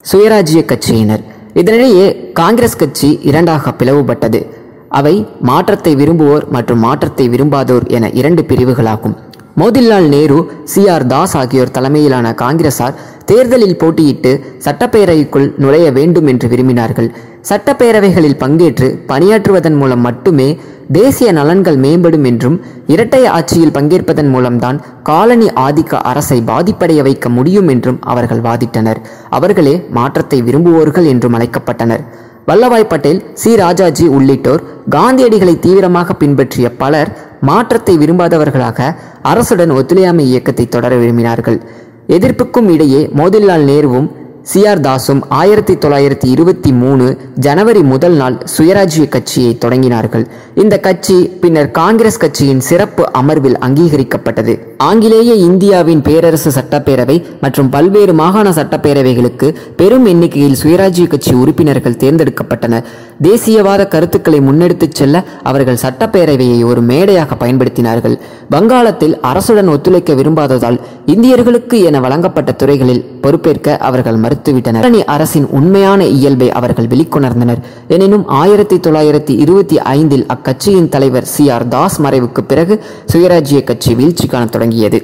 சுயராஜ்ய கட்சியினர் இதனிடையே காங்கிரஸ் கட்சி இரண்டாக பிளவுபட்டது அவை மாற்றத்தை விரும்புவோர் மற்றும் மாற்றத்தை விரும்பாதோர் என இரண்டு பிரிவுகளாகும் மோதிலால் நேரு சி ஆர் தாஸ் ஆகியோர் தலைமையிலான காங்கிரசார் தேர்தலில் போட்டியிட்டு சட்டப்பேரவைக்குள் நுழைய வேண்டும் என்று விரும்பினார்கள் சட்டப்பேரவைகளில் பங்கேற்று பணியாற்றுவதன் மூலம் மட்டுமே தேசிய நலன்கள் மேம்படும் என்றும் இரட்டை ஆட்சியில் பங்கேற்பதன் மூலம்தான் காலனி ஆதிக்க அரசை பாதிப்படைய வைக்க முடியும் என்றும் அவர்கள் வாதிட்டனர் அவர்களே மாற்றத்தை விரும்புவோர்கள் என்றும் அழைக்கப்பட்டனர் வல்லபாய் பட்டேல் சி ராஜாஜி உள்ளிட்டோர் காந்தியடிகளை தீவிரமாக பின்பற்றிய பலர் மாற்றத்தை விரும்பாதவர்களாக அரசுடன் ஒத்துழையாமை இயக்கத்தை தொடர விரும்பினார்கள் எதிர்ப்புக்கும் இடையே மோதிலால் நேருவும் சி ஆர் தாஸும் ஆயிரத்தி தொள்ளாயிரத்தி இருபத்தி மூணு ஜனவரி முதல் நாள் சுயராஜ்ய கட்சியை தொடங்கினார்கள் இந்த கட்சி பின்னர் காங்கிரஸ் கட்சியின் சிறப்பு அமர்வில் அங்கீகரிக்கப்பட்டது ஆங்கிலேய இந்தியாவின் பேரரசு சட்டப்பேரவை மற்றும் பல்வேறு மாகாண சட்டப்பேரவைகளுக்கு பெரும் எண்ணிக்கையில் சுயராஜ்ய கட்சி உறுப்பினர்கள் தேர்ந்தெடுக்கப்பட்டனர் தேசியவாத கருத்துக்களை முன்னெடுத்துச் செல்ல அவர்கள் சட்டப்பேரவையை ஒரு மேடையாக பயன்படுத்தினார்கள் வங்காளத்தில் அரசுடன் ஒத்துழைக்க விரும்பாததால் இந்தியர்களுக்கு என வழங்கப்பட்ட துறைகளில் பொறுப்பேற்க அவர்கள் மறுத்துவிட்டனர் காலனி அரசின் உண்மையான இயல்பை அவர்கள் வெளிக்கொணர்ந்தனர் எனினும் ஆயிரத்தி தொள்ளாயிரத்தி இருபத்தி ஐந்தில் அக்கட்சியின் தலைவர் சி ஆர் தாஸ் மறைவுக்கு பிறகு சுயராஜ்ய கட்சி வீழ்ச்சி காணத் தொடங்கியது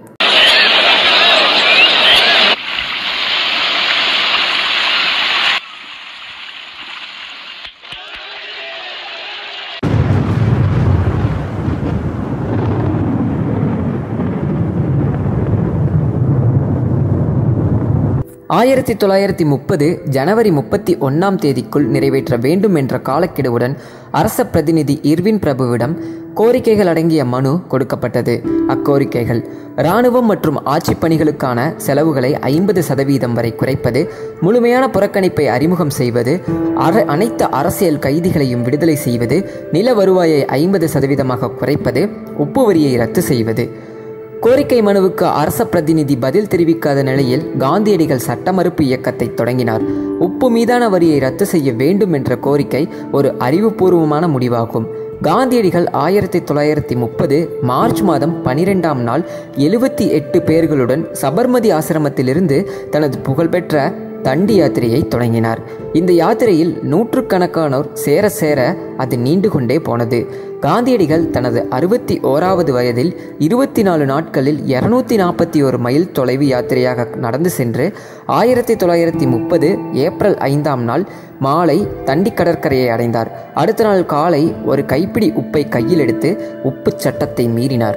ஆயிரத்தி தொள்ளாயிரத்தி முப்பது ஜனவரி முப்பத்தி ஒன்றாம் தேதிக்குள் நிறைவேற்ற வேண்டும் என்ற காலக்கெடுவுடன் அரச பிரதிநிதி இர்வின் பிரபுவிடம் கோரிக்கைகள் அடங்கிய மனு கொடுக்கப்பட்டது அக்கோரிக்கைகள் இராணுவம் மற்றும் ஆட்சிப் பணிகளுக்கான செலவுகளை ஐம்பது சதவீதம் வரை குறைப்பது முழுமையான புறக்கணிப்பை அறிமுகம் செய்வது அர அனைத்து அரசியல் கைதிகளையும் விடுதலை செய்வது நில வருவாயை ஐம்பது சதவீதமாக குறைப்பது உப்பு வரியை ரத்து செய்வது கோரிக்கை மனுவுக்கு அரச பிரதிநிதி பதில் தெரிவிக்காத நிலையில் காந்தியடிகள் சட்ட மறுப்பு இயக்கத்தை தொடங்கினார் உப்பு மீதான வரியை ரத்து செய்ய வேண்டும் என்ற கோரிக்கை ஒரு அறிவுபூர்வமான முடிவாகும் காந்தியடிகள் ஆயிரத்தி தொள்ளாயிரத்தி முப்பது மார்ச் மாதம் பனிரெண்டாம் நாள் எழுபத்தி எட்டு பேர்களுடன் சபர்மதி ஆசிரமத்திலிருந்து தனது புகழ்பெற்ற தண்டி யாத்திரையை தொடங்கினார் இந்த யாத்திரையில் நூற்றுக்கணக்கானோர் சேர சேர அது நீண்டு கொண்டே போனது காந்தியடிகள் தனது அறுபத்தி ஓராவது வயதில் இருபத்தி நாலு நாட்களில் இருநூத்தி நாற்பத்தி ஒரு மைல் தொலைவு யாத்திரையாக நடந்து சென்று ஆயிரத்தி தொள்ளாயிரத்தி முப்பது ஏப்ரல் ஐந்தாம் நாள் மாலை தண்டி கடற்கரையை அடைந்தார் அடுத்த நாள் காலை ஒரு கைப்பிடி உப்பை கையில் எடுத்து உப்புச் சட்டத்தை மீறினார்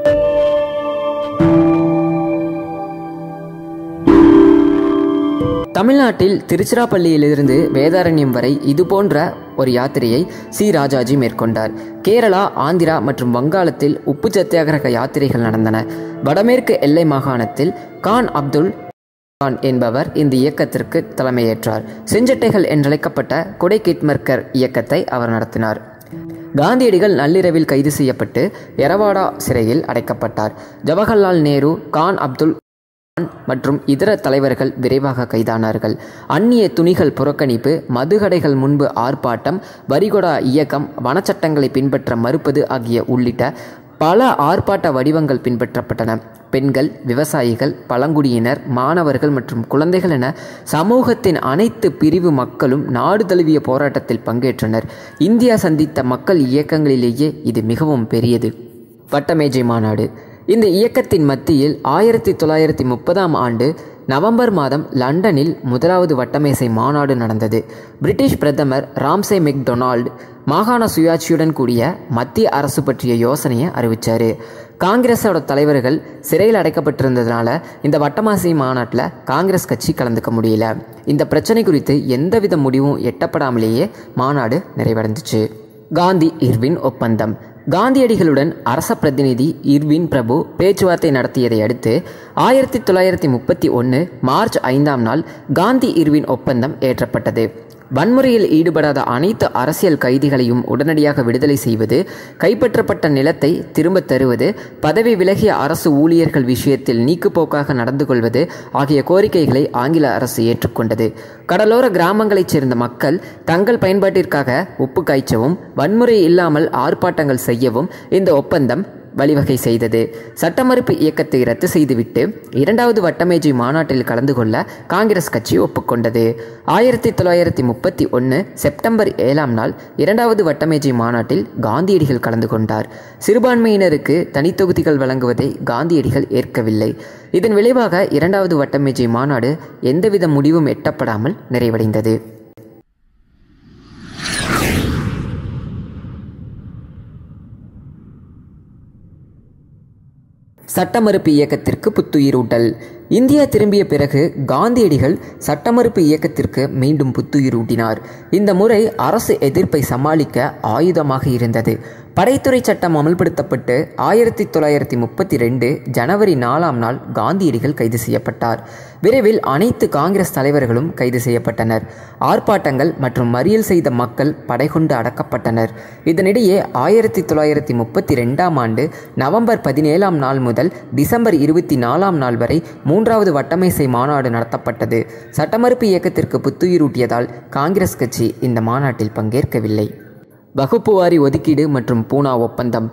தமிழ்நாட்டில் திருச்சிராப்பள்ளியிலிருந்து வேதாரண்யம் வரை இது போன்ற ஒரு யாத்திரையை சி ராஜாஜி மேற்கொண்டார் கேரளா ஆந்திரா மற்றும் வங்காளத்தில் உப்பு சத்தியாகிரக யாத்திரைகள் நடந்தன வடமேற்கு எல்லை மாகாணத்தில் கான் அப்துல் கான் என்பவர் இந்த இயக்கத்திற்கு தலைமையேற்றார் செஞ்சட்டைகள் என்றழைக்கப்பட்ட கொடை கிட்மர்கர் இயக்கத்தை அவர் நடத்தினார் காந்தியடிகள் நள்ளிரவில் கைது செய்யப்பட்டு எரவாடா சிறையில் அடைக்கப்பட்டார் ஜவஹர்லால் நேரு கான் அப்துல் கான் மற்றும் இதர தலைவர்கள் விரைவாக கைதானார்கள் அந்நிய துணிகள் புறக்கணிப்பு மதுகடைகள் முன்பு ஆர்ப்பாட்டம் வரிகொடா இயக்கம் வனச்சட்டங்களை பின்பற்ற மறுப்பது ஆகிய உள்ளிட்ட பல ஆர்ப்பாட்ட வடிவங்கள் பின்பற்றப்பட்டன பெண்கள் விவசாயிகள் பழங்குடியினர் மாணவர்கள் மற்றும் குழந்தைகள் என சமூகத்தின் அனைத்து பிரிவு மக்களும் நாடு தழுவிய போராட்டத்தில் பங்கேற்றனர் இந்தியா சந்தித்த மக்கள் இயக்கங்களிலேயே இது மிகவும் பெரியது வட்டமேஜை மாநாடு இந்த இயக்கத்தின் மத்தியில் ஆயிரத்தி தொள்ளாயிரத்தி முப்பதாம் ஆண்டு நவம்பர் மாதம் லண்டனில் முதலாவது வட்டமேசை மாநாடு நடந்தது பிரிட்டிஷ் பிரதமர் ராம்சே மெக்டொனால்டு மாகாண சுயாட்சியுடன் கூடிய மத்திய அரசு பற்றிய யோசனையை அறிவிச்சாரு காங்கிரஸோட தலைவர்கள் சிறையில் அடைக்கப்பட்டிருந்ததுனால இந்த வட்டமாசி மாநாட்டில் காங்கிரஸ் கட்சி கலந்துக்க முடியல இந்த பிரச்சனை குறித்து எந்தவித முடிவும் எட்டப்படாமலேயே மாநாடு நிறைவடைந்துச்சு காந்தி இர்வின் ஒப்பந்தம் காந்தியடிகளுடன் அரச பிரதிநிதி இர்வின் பிரபு பேச்சுவார்த்தை நடத்தியதை அடுத்து ஆயிரத்தி தொள்ளாயிரத்தி முப்பத்தி ஒன்று மார்ச் ஐந்தாம் நாள் காந்தி இர்வின் ஒப்பந்தம் ஏற்றப்பட்டது வன்முறையில் ஈடுபடாத அனைத்து அரசியல் கைதிகளையும் உடனடியாக விடுதலை செய்வது கைப்பற்றப்பட்ட நிலத்தை திரும்பத் தருவது பதவி விலகிய அரசு ஊழியர்கள் விஷயத்தில் நீக்குப்போக்காக நடந்து கொள்வது ஆகிய கோரிக்கைகளை ஆங்கில அரசு ஏற்றுக்கொண்டது கடலோர கிராமங்களைச் சேர்ந்த மக்கள் தங்கள் பயன்பாட்டிற்காக உப்பு காய்ச்சவும் வன்முறை இல்லாமல் ஆர்ப்பாட்டங்கள் செய்யவும் இந்த ஒப்பந்தம் வழிவகை செய்தது சட்ட மறுப்பு இயக்கத்தை ரத்து செய்துவிட்டு இரண்டாவது வட்டமேஜை மாநாட்டில் கலந்து கொள்ள காங்கிரஸ் கட்சி ஒப்புக்கொண்டது ஆயிரத்தி தொள்ளாயிரத்தி முப்பத்தி ஒன்று செப்டம்பர் ஏழாம் நாள் இரண்டாவது வட்டமேஜை மாநாட்டில் காந்தியடிகள் கலந்து கொண்டார் சிறுபான்மையினருக்கு தனித்தொகுதிகள் வழங்குவதை காந்தியடிகள் ஏற்கவில்லை இதன் விளைவாக இரண்டாவது வட்டமேஜை மாநாடு எந்தவித முடிவும் எட்டப்படாமல் நிறைவடைந்தது சட்ட மறுப்பு இயக்கத்திற்கு புத்துயிரூட்டல் இந்தியா திரும்பிய பிறகு காந்தியடிகள் சட்ட மறுப்பு இயக்கத்திற்கு மீண்டும் புத்துயிரூட்டினார் இந்த முறை அரசு எதிர்ப்பை சமாளிக்க ஆயுதமாக இருந்தது படைத்துறை சட்டம் அமல்படுத்தப்பட்டு ஆயிரத்தி தொள்ளாயிரத்தி முப்பத்தி ரெண்டு ஜனவரி நாலாம் நாள் காந்தியடிகள் கைது செய்யப்பட்டார் விரைவில் அனைத்து காங்கிரஸ் தலைவர்களும் கைது செய்யப்பட்டனர் ஆர்ப்பாட்டங்கள் மற்றும் மறியல் செய்த மக்கள் படைகொண்டு அடக்கப்பட்டனர் இதனிடையே ஆயிரத்தி தொள்ளாயிரத்தி முப்பத்தி ரெண்டாம் ஆண்டு நவம்பர் பதினேழாம் நாள் முதல் டிசம்பர் இருபத்தி நாலாம் நாள் வரை மூன்றாவது வட்டமேசை மாநாடு நடத்தப்பட்டது சட்டமறுப்பு இயக்கத்திற்கு புத்துயிரூட்டியதால் காங்கிரஸ் கட்சி இந்த மாநாட்டில் பங்கேற்கவில்லை வகுப்புவாரி ஒதுக்கீடு மற்றும் பூனா ஒப்பந்தம்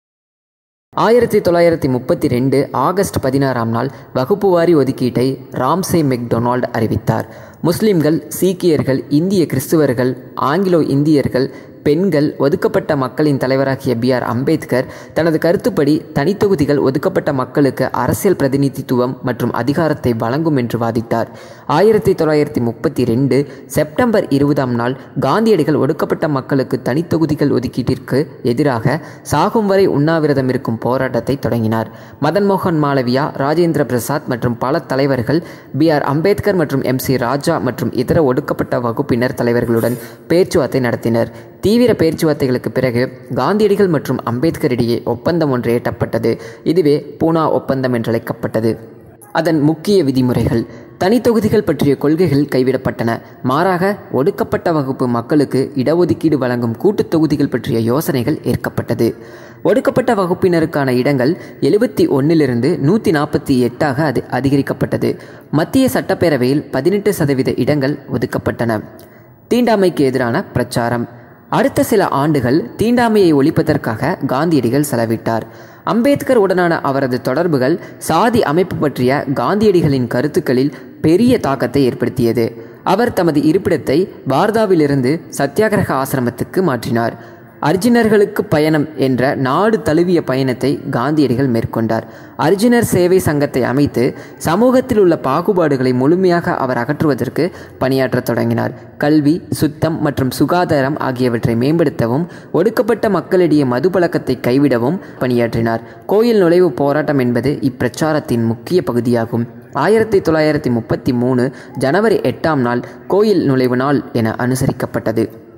ஆயிரத்தி தொள்ளாயிரத்தி முப்பத்தி ரெண்டு ஆகஸ்ட் பதினாறாம் நாள் வகுப்புவாரி ஒதுக்கீட்டை ராம்சே மெக்டொனால்ட் அறிவித்தார் முஸ்லிம்கள் சீக்கியர்கள் இந்திய கிறிஸ்துவர்கள் ஆங்கிலோ இந்தியர்கள் பெண்கள் ஒதுக்கப்பட்ட மக்களின் தலைவராகிய பி ஆர் அம்பேத்கர் தனது கருத்துப்படி தனித்தொகுதிகள் ஒதுக்கப்பட்ட மக்களுக்கு அரசியல் பிரதிநிதித்துவம் மற்றும் அதிகாரத்தை வழங்கும் என்று வாதிட்டார் ஆயிரத்தி தொள்ளாயிரத்தி முப்பத்தி ரெண்டு செப்டம்பர் இருபதாம் நாள் காந்தியடிகள் ஒடுக்கப்பட்ட மக்களுக்கு தனித்தொகுதிகள் ஒதுக்கீட்டிற்கு எதிராக சாகும் வரை உண்ணாவிரதம் இருக்கும் போராட்டத்தை தொடங்கினார் மதன் மோகன் மாளவியா ராஜேந்திர பிரசாத் மற்றும் பல தலைவர்கள் பி ஆர் அம்பேத்கர் மற்றும் எம் சி ராஜா மற்றும் இதர ஒடுக்கப்பட்ட வகுப்பினர் தலைவர்களுடன் பேச்சுவார்த்தை நடத்தினர் தீவிர பேச்சுவார்த்தைகளுக்கு பிறகு காந்தியடிகள் மற்றும் அம்பேத்கர் இடையே ஒப்பந்தம் ஒன்று எட்டப்பட்டது இதுவே பூனா ஒப்பந்தம் என்றழைக்கப்பட்டது அதன் முக்கிய விதிமுறைகள் தனித்தொகுதிகள் பற்றிய கொள்கைகள் கைவிடப்பட்டன மாறாக ஒடுக்கப்பட்ட வகுப்பு மக்களுக்கு இடஒதுக்கீடு வழங்கும் கூட்டுத் தொகுதிகள் பற்றிய யோசனைகள் ஏற்கப்பட்டது ஒடுக்கப்பட்ட வகுப்பினருக்கான இடங்கள் எழுபத்தி ஒன்னிலிருந்து நூற்றி நாற்பத்தி எட்டாக அது அதிகரிக்கப்பட்டது மத்திய சட்டப்பேரவையில் பதினெட்டு சதவீத இடங்கள் ஒதுக்கப்பட்டன தீண்டாமைக்கு எதிரான பிரச்சாரம் அடுத்த சில ஆண்டுகள் தீண்டாமையை ஒழிப்பதற்காக காந்தியடிகள் செலவிட்டார் அம்பேத்கர் உடனான அவரது தொடர்புகள் சாதி அமைப்பு பற்றிய காந்தியடிகளின் கருத்துக்களில் பெரிய தாக்கத்தை ஏற்படுத்தியது அவர் தமது இருப்பிடத்தை வார்தாவிலிருந்து சத்தியாகிரக ஆசிரமத்துக்கு மாற்றினார் அர்ஜுனர்களுக்கு பயணம் என்ற நாடு தழுவிய பயணத்தை காந்தியடிகள் மேற்கொண்டார் அர்ஜுனர் சேவை சங்கத்தை அமைத்து சமூகத்தில் உள்ள பாகுபாடுகளை முழுமையாக அவர் அகற்றுவதற்கு பணியாற்றத் தொடங்கினார் கல்வி சுத்தம் மற்றும் சுகாதாரம் ஆகியவற்றை மேம்படுத்தவும் ஒடுக்கப்பட்ட மக்களிடையே மது பழக்கத்தை கைவிடவும் பணியாற்றினார் கோயில் நுழைவு போராட்டம் என்பது இப்பிரச்சாரத்தின் முக்கிய பகுதியாகும் ஆயிரத்தி தொள்ளாயிரத்தி முப்பத்தி மூணு ஜனவரி எட்டாம் நாள் கோயில் நுழைவு நாள் என அனுசரிக்கப்பட்டது